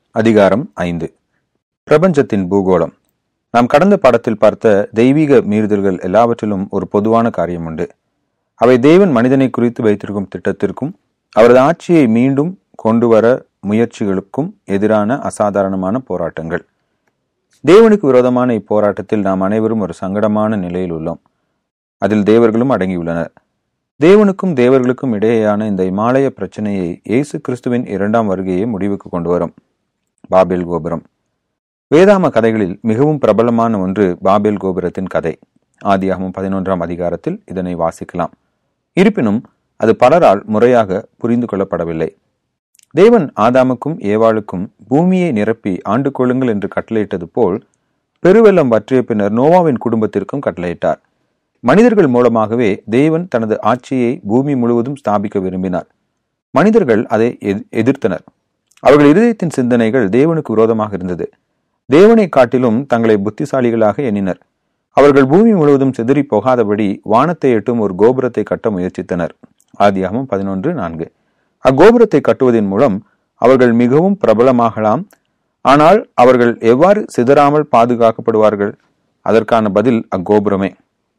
அதிகாரம் ஐந்து பிரபஞ்சத்தின் பூகோளம் நாம் கடந்த பாடத்தில் பார்த்த தெய்வீக மீறுதல்கள் எல்லாவற்றிலும் ஒரு பொதுவான காரியம் உண்டு அவை தேவன் மனிதனை குறித்து வைத்திருக்கும் திட்டத்திற்கும் அவரது ஆட்சியை மீண்டும் கொண்டு வர முயற்சிகளுக்கும் எதிரான அசாதாரணமான போராட்டங்கள் தேவனுக்கு விரோதமான இப்போராட்டத்தில் நாம் அனைவரும் ஒரு சங்கடமான நிலையில் உள்ளோம் அதில் தேவர்களும் அடங்கியுள்ளனர் தேவனுக்கும் தேவர்களுக்கும் இடையேயான இந்த இமாலய பிரச்சனையை இயேசு கிறிஸ்துவின் இரண்டாம் வருகையை முடிவுக்கு கொண்டு வரும் பாபேல் கோபுரம் வேதாம கதைகளில் மிகவும் பிரபலமான ஒன்று பாபேல் கோபுரத்தின் கதை ஆதியாகமும் பதினொன்றாம் அதிகாரத்தில் இதனை வாசிக்கலாம் இருப்பினும் அது பலரால் முறையாக புரிந்து கொள்ளப்படவில்லை தேவன் ஆதாமுக்கும் ஏவாளுக்கும் பூமியை நிரப்பி ஆண்டு கொள்ளுங்கள் என்று கட்டளையிட்டது போல் பெருவெள்ளம் வற்றிய பின்னர் நோவாவின் குடும்பத்திற்கும் கட்டளையிட்டார் மனிதர்கள் மூலமாகவே தேவன் தனது ஆட்சியை பூமி முழுவதும் ஸ்தாபிக்க விரும்பினார் மனிதர்கள் அதை எதி- எதிர்த்தனர் அவர்கள் இருதயத்தின் சிந்தனைகள் தேவனுக்கு விரோதமாக இருந்தது தேவனை காட்டிலும் தங்களை புத்திசாலிகளாக எண்ணினர் அவர்கள் பூமி முழுவதும் சிதறி போகாதபடி வானத்தை எட்டும் ஒரு கோபுரத்தை கட்ட முயற்சித்தனர் ஆதியாகமம் பதினொன்று நான்கு அக்கோபுரத்தை கட்டுவதன் மூலம் அவர்கள் மிகவும் பிரபலமாகலாம் ஆனால் அவர்கள் எவ்வாறு சிதறாமல் பாதுகாக்கப்படுவார்கள் அதற்கான பதில் அக்கோபுரமே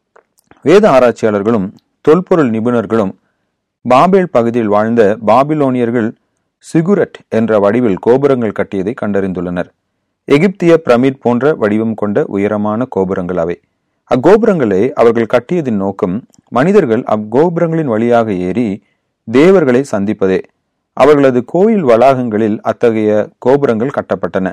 வேத ஆராய்ச்சியாளர்களும் தொல்பொருள் நிபுணர்களும் பாபேல் பகுதியில் வாழ்ந்த பாபிலோனியர்கள் சிகுரட் என்ற வடிவில் கோபுரங்கள் கட்டியதை கண்டறிந்துள்ளனர் எகிப்திய பிரமிட் போன்ற வடிவம் கொண்ட உயரமான கோபுரங்கள் அவை அக்கோபுரங்களை அவர்கள் கட்டியதின் நோக்கம் மனிதர்கள் அக்கோபுரங்களின் வழியாக ஏறி தேவர்களை சந்திப்பதே அவர்களது கோயில் வளாகங்களில் அத்தகைய கோபுரங்கள் கட்டப்பட்டன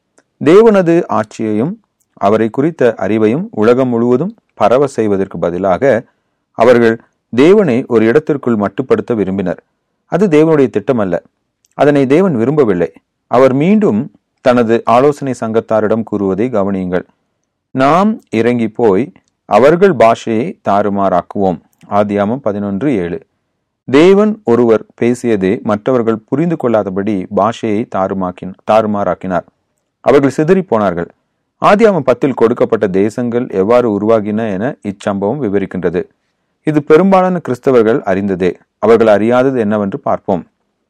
தேவனது ஆட்சியையும் அவரை குறித்த அறிவையும் உலகம் முழுவதும் பரவ செய்வதற்கு பதிலாக அவர்கள் தேவனை ஒரு இடத்திற்குள் மட்டுப்படுத்த விரும்பினர் அது தேவனுடைய திட்டமல்ல அதனை தேவன் விரும்பவில்லை அவர் மீண்டும் தனது ஆலோசனை சங்கத்தாரிடம் கூறுவதை கவனியுங்கள் நாம் இறங்கி போய் அவர்கள் பாஷையை தாறுமாறாக்குவோம் ஆதியாமம் பதினொன்று ஏழு தேவன் ஒருவர் பேசியதை மற்றவர்கள் புரிந்து கொள்ளாதபடி பாஷையை தாறுமாக்கின் தாறுமாறாக்கினார் அவர்கள் சிதறி போனார்கள் ஆதியாமம் பத்தில் கொடுக்கப்பட்ட தேசங்கள் எவ்வாறு உருவாகின என இச்சம்பவம் விவரிக்கின்றது இது பெரும்பாலான கிறிஸ்தவர்கள் அறிந்ததே அவர்கள் அறியாதது என்னவென்று பார்ப்போம்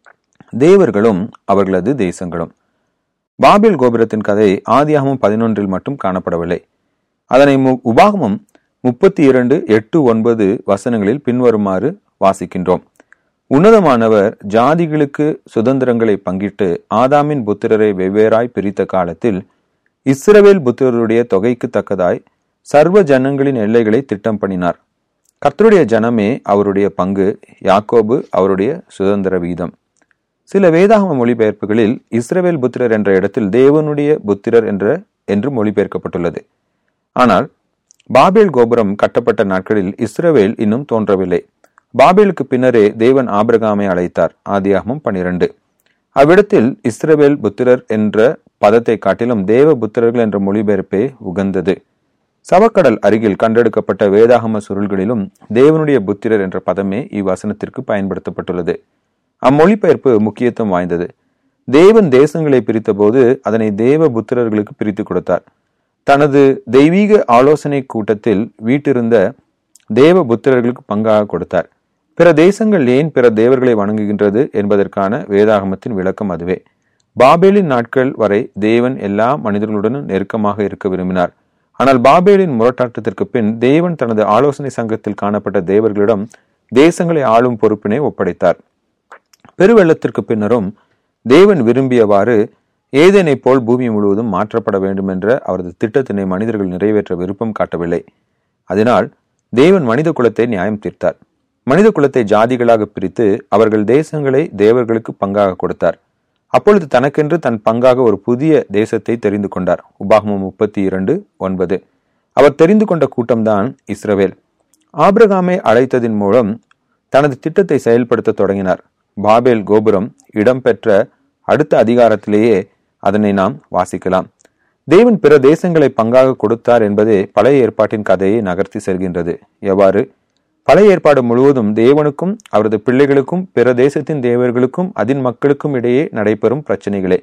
தேவர்களும் அவர்களது தேசங்களும் பாபேல் கோபுரத்தின் கதை ஆதியாகமம் பதினொன்றில் மட்டும் காணப்படவில்லை அதனை மு- உபாகமம் முப்பத்தி இரண்டு எட்டு ஒன்பது வசனங்களில் பின்வருமாறு வாசிக்கின்றோம் உன்னதமானவர் ஜாதிகளுக்கு சுதந்திரங்களை பங்கிட்டு ஆதாமின் புத்திரரை வெவ்வேறாய் பிரித்த காலத்தில் இஸ்ரவேல் புத்திரருடைய தொகைக்கு தக்கதாய் சர்வ ஜனங்களின் எல்லைகளை திட்டம் பண்ணினார் கர்த்தருடைய ஜனமே அவருடைய பங்கு யாக்கோபு அவருடைய சுதந்திர வீதம் சில வேதாகம மொழிபெயர்ப்புகளில் இஸ்ரவேல் புத்திரர் என்ற இடத்தில் தேவனுடைய புத்திரர் என்ற என்று மொழிபெயர்க்கப்பட்டுள்ளது ஆனால் பாபேல் கோபுரம் கட்டப்பட்ட நாட்களில் இஸ்ரவேல் இன்னும் தோன்றவில்லை பாபேலுக்கு பின்னரே தேவன் ஆபிரகாமை அழைத்தார் ஆதியாகமம் பனிரெண்டு அவ்விடத்தில் இஸ்ரவேல் புத்திரர் என்ற பதத்தை காட்டிலும் தேவ புத்திரர்கள் என்ற மொழிபெயர்ப்பே உகந்தது சவக்கடல் அருகில் கண்டெடுக்கப்பட்ட வேதாகம சுருள்களிலும் தேவனுடைய புத்திரர் என்ற பதமே இவ்வசனத்திற்கு பயன்படுத்தப்பட்டுள்ளது அம்மொழிபெயர்ப்பு முக்கியத்துவம் வாய்ந்தது தேவன் தேசங்களை பிரித்தபோது அதனை தேவ புத்திரர்களுக்கு பிரித்து கொடுத்தார் தனது தெய்வீக ஆலோசனை கூட்டத்தில் வீட்டிருந்த தேவ புத்திரர்களுக்கு பங்காக கொடுத்தார் பிற தேசங்கள் ஏன் பிற தேவர்களை வணங்குகின்றது என்பதற்கான வேதாகமத்தின் விளக்கம் அதுவே பாபேலின் நாட்கள் வரை தேவன் எல்லா மனிதர்களுடனும் நெருக்கமாக இருக்க விரும்பினார் ஆனால் பாபேலின் முரட்டாட்டத்திற்கு பின் தேவன் தனது ஆலோசனை சங்கத்தில் காணப்பட்ட தேவர்களிடம் தேசங்களை ஆளும் பொறுப்பினை ஒப்படைத்தார் பெருவெள்ளத்திற்கு பின்னரும் தேவன் விரும்பியவாறு ஏதேனை போல் பூமி முழுவதும் மாற்றப்பட வேண்டும் என்ற அவரது திட்டத்தினை மனிதர்கள் நிறைவேற்ற விருப்பம் காட்டவில்லை அதனால் தேவன் மனித குலத்தை நியாயம் தீர்த்தார் மனித குலத்தை ஜாதிகளாக பிரித்து அவர்கள் தேசங்களை தேவர்களுக்கு பங்காக கொடுத்தார் அப்பொழுது தனக்கென்று தன் பங்காக ஒரு புதிய தேசத்தை தெரிந்து கொண்டார் உபாகமம் முப்பத்தி இரண்டு ஒன்பது அவர் தெரிந்து கொண்ட கூட்டம்தான் இஸ்ரவேல் ஆபிரகாமை அழைத்ததின் மூலம் தனது திட்டத்தை செயல்படுத்த தொடங்கினார் பாபேல் கோபுரம் இடம்பெற்ற அடுத்த அதிகாரத்திலேயே அதனை நாம் வாசிக்கலாம் தேவன் பிற தேசங்களை பங்காக கொடுத்தார் என்பதே பழைய ஏற்பாட்டின் கதையை நகர்த்தி செல்கின்றது எவ்வாறு பழைய ஏற்பாடு முழுவதும் தேவனுக்கும் அவரது பிள்ளைகளுக்கும் பிற தேசத்தின் தேவர்களுக்கும் அதன் மக்களுக்கும் இடையே நடைபெறும் பிரச்சனைகளே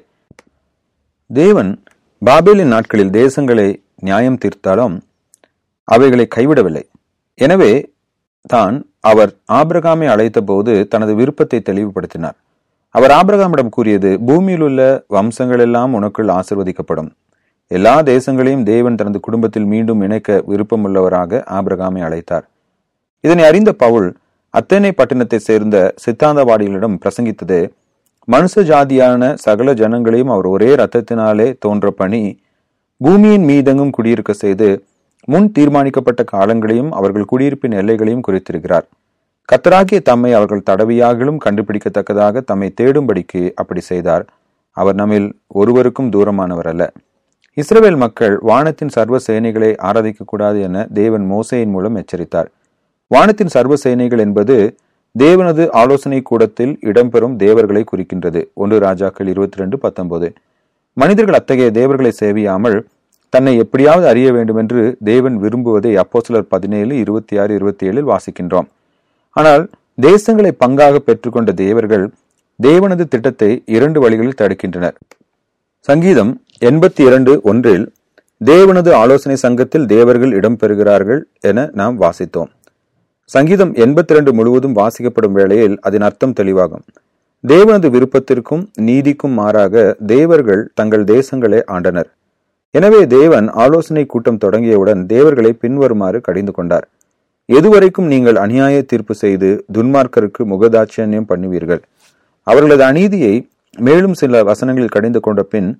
தேவன் பாபேலின் நாட்களில் தேசங்களை நியாயம் தீர்த்தாலும் அவைகளை கைவிடவில்லை எனவே தான் அவர் ஆபிரகாமை அழைத்தபோது தனது விருப்பத்தை தெளிவுபடுத்தினார் அவர் ஆபிரகாமிடம் கூறியது பூமியில் உள்ள வம்சங்கள் எல்லாம் உனக்குள் ஆசிர்வதிக்கப்படும் எல்லா தேசங்களையும் தேவன் தனது குடும்பத்தில் மீண்டும் இணைக்க விருப்பமுள்ளவராக ஆபிரகாமை அழைத்தார் இதனை அறிந்த பவுல் அத்தனை பட்டணத்தை சேர்ந்த சித்தாந்தவாதிகளிடம் பிரசங்கித்தது மனுஷ ஜாதியான சகல ஜனங்களையும் அவர் ஒரே ரத்தத்தினாலே தோன்ற பணி பூமியின் மீதெங்கும் குடியிருக்க செய்து முன் தீர்மானிக்கப்பட்ட காலங்களையும் அவர்கள் குடியிருப்பின் எல்லைகளையும் குறித்திருக்கிறார் கத்தராகிய தம்மை அவர்கள் தடவியாகிலும் கண்டுபிடிக்கத்தக்கதாக தம்மை தேடும்படிக்கு அப்படி செய்தார் அவர் நம்மில் ஒருவருக்கும் தூரமானவர் அல்ல இஸ்ரவேல் மக்கள் வானத்தின் சர்வ சேனைகளை ஆராதிக்க கூடாது என தேவன் மோசையின் மூலம் எச்சரித்தார் வானத்தின் சர்வ சேனைகள் என்பது தேவனது ஆலோசனை கூடத்தில் இடம்பெறும் தேவர்களை குறிக்கின்றது ஒன்று ராஜாக்கள் இருபத்தி ரெண்டு பத்தொன்பது மனிதர்கள் அத்தகைய தேவர்களை சேவியாமல் தன்னை எப்படியாவது அறிய வேண்டும் என்று தேவன் விரும்புவதை அப்போ சிலர் பதினேழு இருபத்தி ஆறு இருபத்தி ஏழில் வாசிக்கின்றோம் ஆனால் தேசங்களை பங்காக பெற்றுக்கொண்ட தேவர்கள் தேவனது திட்டத்தை இரண்டு வழிகளில் தடுக்கின்றனர் சங்கீதம் எண்பத்தி இரண்டு ஒன்றில் தேவனது ஆலோசனை சங்கத்தில் தேவர்கள் இடம்பெறுகிறார்கள் என நாம் வாசித்தோம் சங்கீதம் எண்பத்தி ரெண்டு முழுவதும் வாசிக்கப்படும் வேளையில் அதன் அர்த்தம் தெளிவாகும் தேவனது விருப்பத்திற்கும் நீதிக்கும் மாறாக தேவர்கள் தங்கள் தேசங்களை ஆண்டனர் எனவே தேவன் ஆலோசனை கூட்டம் தொடங்கியவுடன் தேவர்களை பின்வருமாறு கடிந்து கொண்டார் எதுவரைக்கும் நீங்கள் அநியாய தீர்ப்பு செய்து துன்மார்க்கருக்கு முகதாட்சியம் பண்ணுவீர்கள் அவர்களது அநீதியை மேலும் சில வசனங்களில் கடிந்து கொண்ட பின்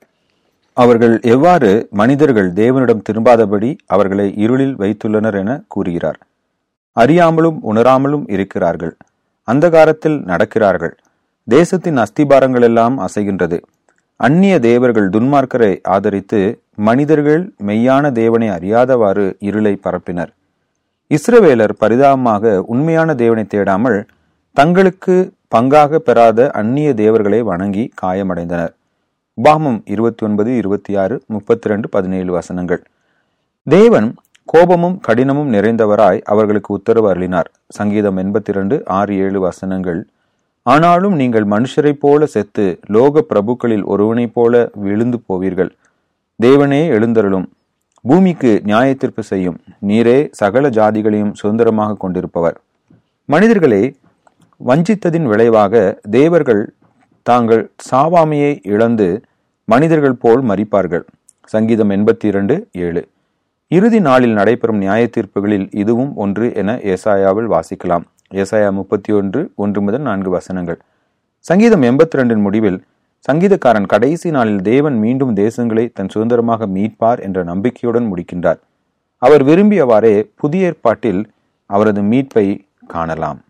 அவர்கள் எவ்வாறு மனிதர்கள் தேவனிடம் திரும்பாதபடி அவர்களை இருளில் வைத்துள்ளனர் என கூறுகிறார் அறியாமலும் உணராமலும் இருக்கிறார்கள் அந்தகாரத்தில் நடக்கிறார்கள் தேசத்தின் அஸ்திபாரங்கள் எல்லாம் அசைகின்றது அந்நிய தேவர்கள் துன்மார்க்கரை ஆதரித்து மனிதர்கள் மெய்யான தேவனை அறியாதவாறு இருளை பரப்பினர் இஸ்ரவேலர் பரிதாபமாக உண்மையான தேவனை தேடாமல் தங்களுக்கு பங்காக பெறாத அந்நிய தேவர்களை வணங்கி காயமடைந்தனர் உபாமம் இருபத்தி ஒன்பது இருபத்தி ஆறு முப்பத்தி ரெண்டு பதினேழு வசனங்கள் தேவன் கோபமும் கடினமும் நிறைந்தவராய் அவர்களுக்கு உத்தரவு அருளினார் சங்கீதம் எண்பத்தி இரண்டு ஆறு ஏழு வசனங்கள் ஆனாலும் நீங்கள் மனுஷரைப் போல செத்து லோக பிரபுக்களில் ஒருவனைப் போல விழுந்து போவீர்கள் தேவனே எழுந்தருளும் பூமிக்கு நியாயத்தீர்ப்பு செய்யும் நீரே சகல ஜாதிகளையும் சுதந்திரமாக கொண்டிருப்பவர் மனிதர்களை வஞ்சித்ததின் விளைவாக தேவர்கள் தாங்கள் சாவாமையை இழந்து மனிதர்கள் போல் மறிப்பார்கள் சங்கீதம் எண்பத்தி இரண்டு ஏழு இறுதி நாளில் நடைபெறும் நியாய தீர்ப்புகளில் இதுவும் ஒன்று என ஏசாயாவில் வாசிக்கலாம் ஏசாயா முப்பத்தி ஒன்று ஒன்று முதல் நான்கு வசனங்கள் சங்கீதம் எண்பத்தி ரெண்டின் முடிவில் சங்கீதக்காரன் கடைசி நாளில் தேவன் மீண்டும் தேசங்களை தன் சுதந்திரமாக மீட்பார் என்ற நம்பிக்கையுடன் முடிக்கின்றார் அவர் விரும்பியவாறே புதிய ஏற்பாட்டில் அவரது மீட்பை காணலாம்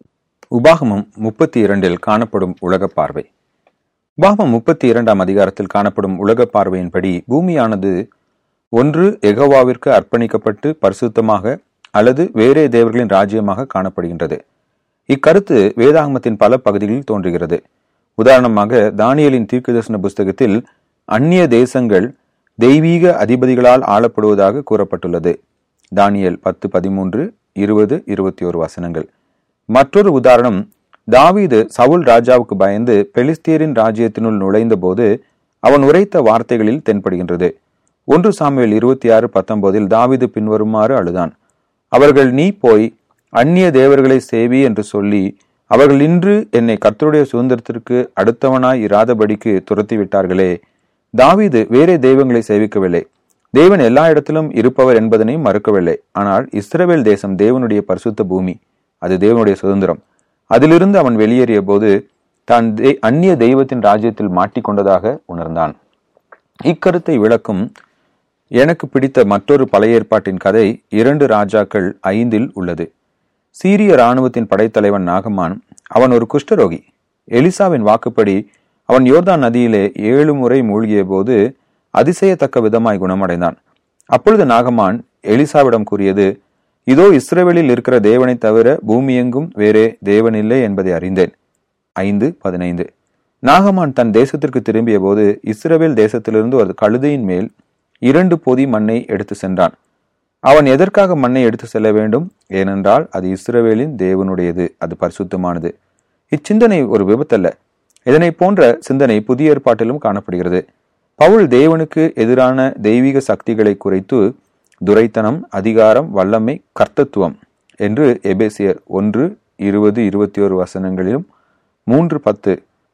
உபாகமம் முப்பத்தி இரண்டில் காணப்படும் உலக பார்வை உபாகமம் முப்பத்தி இரண்டாம் அதிகாரத்தில் காணப்படும் உலக பார்வையின்படி பூமியானது ஒன்று எகோவாவிற்கு அர்ப்பணிக்கப்பட்டு பரிசுத்தமாக அல்லது வேறே தேவர்களின் ராஜ்யமாக காணப்படுகின்றது இக்கருத்து வேதாகமத்தின் பல பகுதிகளில் தோன்றுகிறது உதாரணமாக தானியலின் தீர்க்கதரிசன புஸ்தகத்தில் அந்நிய தேசங்கள் தெய்வீக அதிபதிகளால் ஆளப்படுவதாக கூறப்பட்டுள்ளது தானியல் பத்து பதிமூன்று இருபது இருபத்தி ஒரு வசனங்கள் மற்றொரு உதாரணம் தாவீது சவுல் ராஜாவுக்கு பயந்து பெலிஸ்தியரின் ராஜ்யத்தினுள் நுழைந்த போது அவன் உரைத்த வார்த்தைகளில் தென்படுகின்றது ஒன்று சாமுவேல் இருபத்தி ஆறு பத்தொன்பதில் தாவீது பின்வருமாறு அழுதான் அவர்கள் நீ போய் அந்நிய தேவர்களை சேவி என்று சொல்லி அவர்கள் இன்று என்னை கர்த்தருடைய சுதந்திரத்திற்கு அடுத்தவனாய் இராதபடிக்கு துரத்தி விட்டார்களே தாவீது வேறே தெய்வங்களை சேவிக்கவில்லை தேவன் எல்லா இடத்திலும் இருப்பவர் என்பதனை மறுக்கவில்லை ஆனால் இஸ்ரவேல் தேசம் தேவனுடைய பரிசுத்த பூமி அது தேவனுடைய சுதந்திரம் அதிலிருந்து அவன் வெளியேறிய போது தான் தே- அந்நிய தெய்வத்தின் ராஜ்யத்தில் மாட்டிக்கொண்டதாக உணர்ந்தான் இக்கருத்தை விளக்கும் எனக்கு பிடித்த மற்றொரு பழைய ஏற்பாட்டின் கதை இரண்டு ராஜாக்கள் ஐந்தில் உள்ளது சீரிய இராணுவத்தின் படைத்தலைவன் நாகமான் அவன் ஒரு குஷ்டரோகி எலிசாவின் வாக்குப்படி அவன் யோர்தான் நதியிலே ஏழு முறை மூழ்கிய போது அதிசயத்தக்க விதமாய் குணமடைந்தான் அப்பொழுது நாகமான் எலிசாவிடம் கூறியது இதோ இஸ்ரவேலில் இருக்கிற தேவனை தவிர பூமியெங்கும் வேறே தேவனில்லை என்பதை அறிந்தேன் ஐந்து பதினைந்து நாகமான் தன் தேசத்திற்கு திரும்பிய போது இஸ்ரவேல் தேசத்திலிருந்து ஒரு கழுதையின் மேல் இரண்டு பொதி மண்ணை எடுத்து சென்றான் அவன் எதற்காக மண்ணை எடுத்து செல்ல வேண்டும் ஏனென்றால் அது இஸ்ரவேலின் தேவனுடையது அது பரிசுத்தமானது இச்சிந்தனை ஒரு விபத்தல்ல இதனை போன்ற சிந்தனை புதிய ஏற்பாட்டிலும் காணப்படுகிறது பவுல் தேவனுக்கு எதிரான தெய்வீக சக்திகளை குறைத்து துரைத்தனம் அதிகாரம் வல்லமை கர்த்தத்துவம் என்று எபேசியர் ஒன்று இருபது இருபத்தி ஒரு வசனங்களிலும் மூன்று பத்து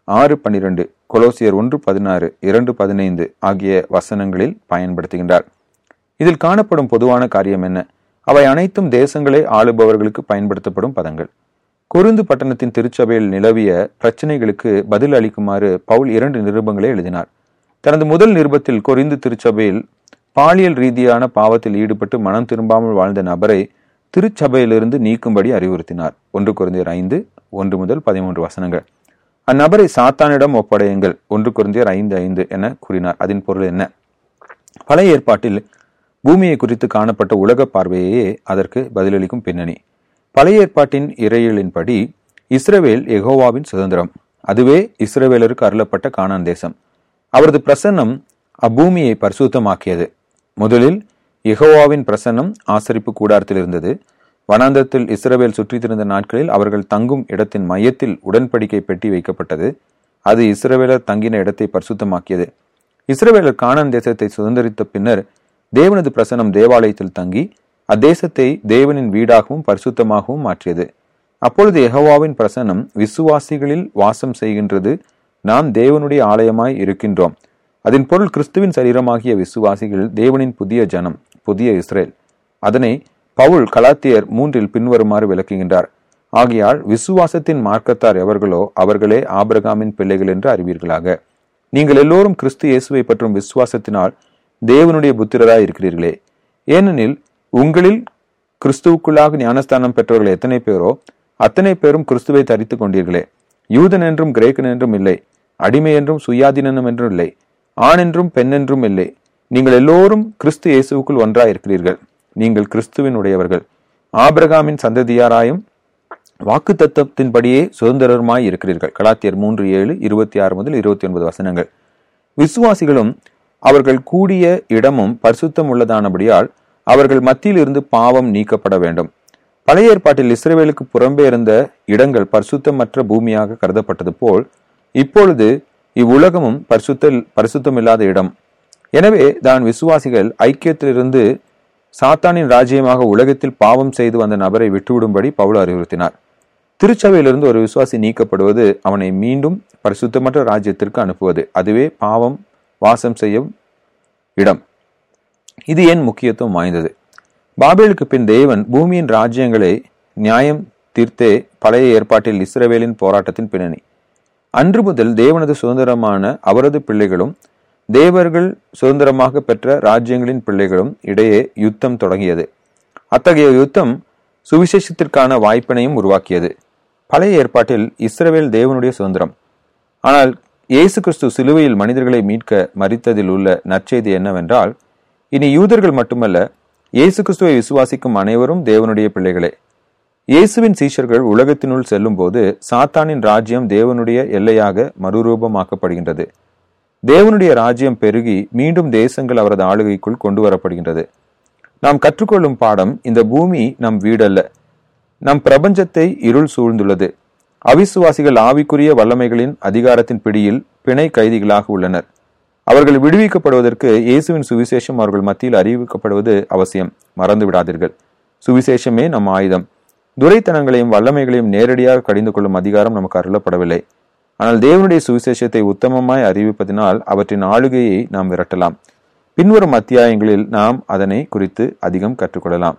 ஆறு பன்னிரண்டு கொலோசியர் ஒன்று பதினாறு இரண்டு பதினைந்து ஆகிய வசனங்களில் பயன்படுத்துகின்றார் இதில் காணப்படும் பொதுவான காரியம் என்ன அவை அனைத்தும் தேசங்களை ஆளுபவர்களுக்கு பயன்படுத்தப்படும் பதங்கள் கொருந்து பட்டணத்தின் திருச்சபையில் நிலவிய பிரச்சனைகளுக்கு பதில் அளிக்குமாறு பவுல் இரண்டு நிருபங்களை எழுதினார் தனது முதல் நிருபத்தில் கொரிந்து திருச்சபையில் பாலியல் ரீதியான பாவத்தில் ஈடுபட்டு மனம் திரும்பாமல் வாழ்ந்த நபரை திருச்சபையிலிருந்து நீக்கும்படி அறிவுறுத்தினார் ஒன்று குருந்தியர் ஐந்து ஒன்று முதல் பதிமூன்று வசனங்கள் அந்நபரை சாத்தானிடம் ஒப்படையுங்கள் ஒன்று குருந்தியர் ஐந்து ஐந்து என கூறினார் அதன் பொருள் என்ன பழைய ஏற்பாட்டில் பூமியை குறித்து காணப்பட்ட உலக பார்வையே அதற்கு பதிலளிக்கும் பின்னணி பழைய ஏற்பாட்டின் இறையிலின்படி இஸ்ரவேல் எகோவாவின் சுதந்திரம் அதுவே இஸ்ரவேலருக்கு அருளப்பட்ட கானான் தேசம் அவரது பிரசன்னம் அப்பூமியை பரிசுத்தமாக்கியது முதலில் யெகோவாவின் பிரசன்னம் ஆசரிப்பு கூடாரத்தில் இருந்தது வனாந்தரத்தில் இஸ்ரவேல் சுற்றித் திரிந்த நாட்களில் அவர்கள் தங்கும் இடத்தின் மையத்தில் உடன்படிக்கை பெட்டி வைக்கப்பட்டது அது இஸ்ரவேலர் தங்கின இடத்தை பரிசுத்தமாக்கியது இஸ்ரவேலர் கானான் தேசத்தை சுதந்திரித்த பின்னர் தேவனது பிரசனம் தேவாலயத்தில் தங்கி அத்தேசத்தை தேவனின் வீடாகவும் பரிசுத்தமாகவும் மாற்றியது அப்பொழுது யெகோவாவின் பிரசனம் விசுவாசிகளில் வாசம் செய்கின்றது நாம் தேவனுடைய ஆலயமாய் இருக்கின்றோம் அதன் பொருள் கிறிஸ்துவின் சரீரமாகிய விசுவாசிகள் தேவனின் புதிய ஜனம் புதிய இஸ்ரேல் அதனை பவுல் கலாத்தியர் மூன்றில் பின்வருமாறு விளக்குகின்றார் ஆகையால் விசுவாசத்தின் மார்க்கத்தார் எவர்களோ அவர்களே ஆபிரகாமின் பிள்ளைகள் என்று அறிவீர்களாக நீங்கள் எல்லோரும் கிறிஸ்து இயேசுவை பற்றும் விசுவாசத்தினால் தேவனுடைய புத்திரராய் இருக்கிறீர்களே ஏனெனில் உங்களில் கிறிஸ்துவுக்குள்ளாக ஞானஸ்தானம் பெற்றவர்கள் எத்தனை பேரோ அத்தனை பேரும் கிறிஸ்துவை தரித்துக் கொண்டீர்களே யூதன் என்றும் கிரேக்கன் என்றும் இல்லை அடிமை என்றும் சுயாதீனனும் என்றும் இல்லை ஆண் என்றும் பெண் என்றும் இல்லை நீங்கள் எல்லோரும் கிறிஸ்து இயேசுவுக்குள் ஒன்றாய் இருக்கிறீர்கள் நீங்கள் கிறிஸ்துவின் உடையவர்கள் ஆபிரகாமின் சந்ததியாராயும் வாக்கு தத்துவத்தின்படியே சுதந்திரருமாய் இருக்கிறீர்கள் கலாத்தியர் மூன்று ஏழு இருபத்தி ஆறு முதல் இருபத்தி ஒன்பது வசனங்கள் விசுவாசிகளும் அவர்கள் கூடிய இடமும் பரிசுத்தம் உள்ளதானபடியால் அவர்கள் மத்தியில் இருந்து பாவம் நீக்கப்பட வேண்டும் பழைய ஏற்பாட்டில் இஸ்ரேவேலுக்கு புறம்பே இருந்த இடங்கள் பரிசுத்தமற்ற பூமியாக கருதப்பட்டது போல் இப்பொழுது இவ்வுலகமும் பரிசுத்த பரிசுத்தமில்லாத இடம் எனவே தான் விசுவாசிகள் ஐக்கியத்திலிருந்து சாத்தானின் ராஜ்யமாக உலகத்தில் பாவம் செய்து வந்த நபரை விட்டுவிடும்படி பவுல் அறிவுறுத்தினார் திருச்சபையிலிருந்து ஒரு விசுவாசி நீக்கப்படுவது அவனை மீண்டும் பரிசுத்தமற்ற ராஜ்யத்திற்கு அனுப்புவது அதுவே பாவம் வாசம் செய்யும் இடம் இது ஏன் முக்கியத்துவம் வாய்ந்தது பாபேலுக்கு பின் தேவன் பூமியின் ராஜ்யங்களை நியாயம் தீர்த்தே பழைய ஏற்பாட்டில் இஸ்ரவேலின் போராட்டத்தின் பின்னணி அன்று முதல் தேவனது சுதந்திரமான அவரது பிள்ளைகளும் தேவர்கள் சுதந்திரமாக பெற்ற ராஜ்யங்களின் பிள்ளைகளும் இடையே யுத்தம் தொடங்கியது அத்தகைய யுத்தம் சுவிசேஷத்திற்கான வாய்ப்பினையும் உருவாக்கியது பழைய ஏற்பாட்டில் இஸ்ரவேல் தேவனுடைய சுதந்திரம் ஆனால் இயேசு கிறிஸ்து சிலுவையில் மனிதர்களை மீட்க மறித்ததில் உள்ள நற்செய்தி என்னவென்றால் இனி யூதர்கள் மட்டுமல்ல இயேசு கிறிஸ்துவை விசுவாசிக்கும் அனைவரும் தேவனுடைய பிள்ளைகளே இயேசுவின் சீஷர்கள் உலகத்தினுள் செல்லும் போது சாத்தானின் ராஜ்யம் தேவனுடைய எல்லையாக மறுரூபமாக்கப்படுகின்றது தேவனுடைய ராஜ்யம் பெருகி மீண்டும் தேசங்கள் அவரது ஆளுகைக்குள் கொண்டு வரப்படுகின்றது நாம் கற்றுக்கொள்ளும் பாடம் இந்த பூமி நம் வீடல்ல நம் பிரபஞ்சத்தை இருள் சூழ்ந்துள்ளது அவிசுவாசிகள் ஆவிக்குரிய வல்லமைகளின் அதிகாரத்தின் பிடியில் பிணை கைதிகளாக உள்ளனர் அவர்கள் விடுவிக்கப்படுவதற்கு இயேசுவின் சுவிசேஷம் அவர்கள் மத்தியில் அறிவிக்கப்படுவது அவசியம் மறந்து விடாதீர்கள் சுவிசேஷமே நம் ஆயுதம் துரைத்தனங்களையும் வல்லமைகளையும் நேரடியாக கடிந்து கொள்ளும் அதிகாரம் நமக்கு அருளப்படவில்லை ஆனால் தேவனுடைய சுவிசேஷத்தை உத்தமமாய் அறிவிப்பதனால் அவற்றின் ஆளுகையை நாம் விரட்டலாம் பின்வரும் அத்தியாயங்களில் நாம் அதனை குறித்து அதிகம் கற்றுக்கொள்ளலாம்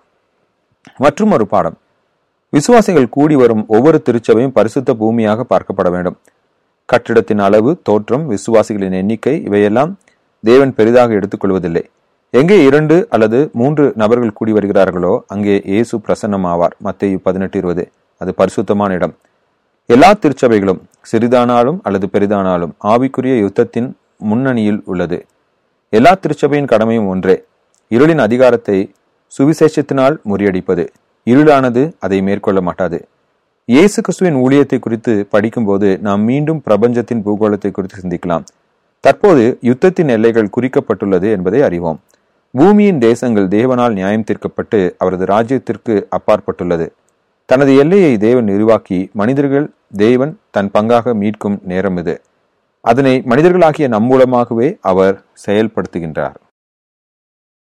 மற்றும் ஒரு பாடம் விசுவாசிகள் கூடி வரும் ஒவ்வொரு திருச்சபையும் பரிசுத்த பூமியாக பார்க்கப்பட வேண்டும் கட்டிடத்தின் அளவு தோற்றம் விசுவாசிகளின் எண்ணிக்கை இவையெல்லாம் தேவன் பெரிதாக எடுத்துக்கொள்வதில்லை எங்கே இரண்டு அல்லது மூன்று நபர்கள் கூடி வருகிறார்களோ அங்கே இயேசு பிரசன்னம் ஆவார் மத்தேயு பதினெட்டு இருபது அது பரிசுத்தமான இடம் எல்லா திருச்சபைகளும் சிறிதானாலும் அல்லது பெரிதானாலும் ஆவிக்குரிய யுத்தத்தின் முன்னணியில் உள்ளது எல்லா திருச்சபையின் கடமையும் ஒன்றே இருளின் அதிகாரத்தை சுவிசேஷத்தினால் முறியடிப்பது இருளானது அதை மேற்கொள்ள மாட்டாது இயேசு கிறிஸ்துவின் ஊழியத்தை குறித்து படிக்கும்போது நாம் மீண்டும் பிரபஞ்சத்தின் பூகோளத்தை குறித்து சிந்திக்கலாம் தற்போது யுத்தத்தின் எல்லைகள் குறிக்கப்பட்டுள்ளது என்பதை அறிவோம் பூமியின் தேசங்கள் தேவனால் நியாயம் தீர்க்கப்பட்டு அவரது ராஜ்யத்திற்கு அப்பாற்பட்டுள்ளது தனது எல்லையை தேவன் நிர்வாக்கி மனிதர்கள் தேவன் தன் பங்காக மீட்கும் நேரம் இது அதனை மனிதர்களாகிய நம் மூலமாகவே அவர் செயல்படுத்துகின்றார்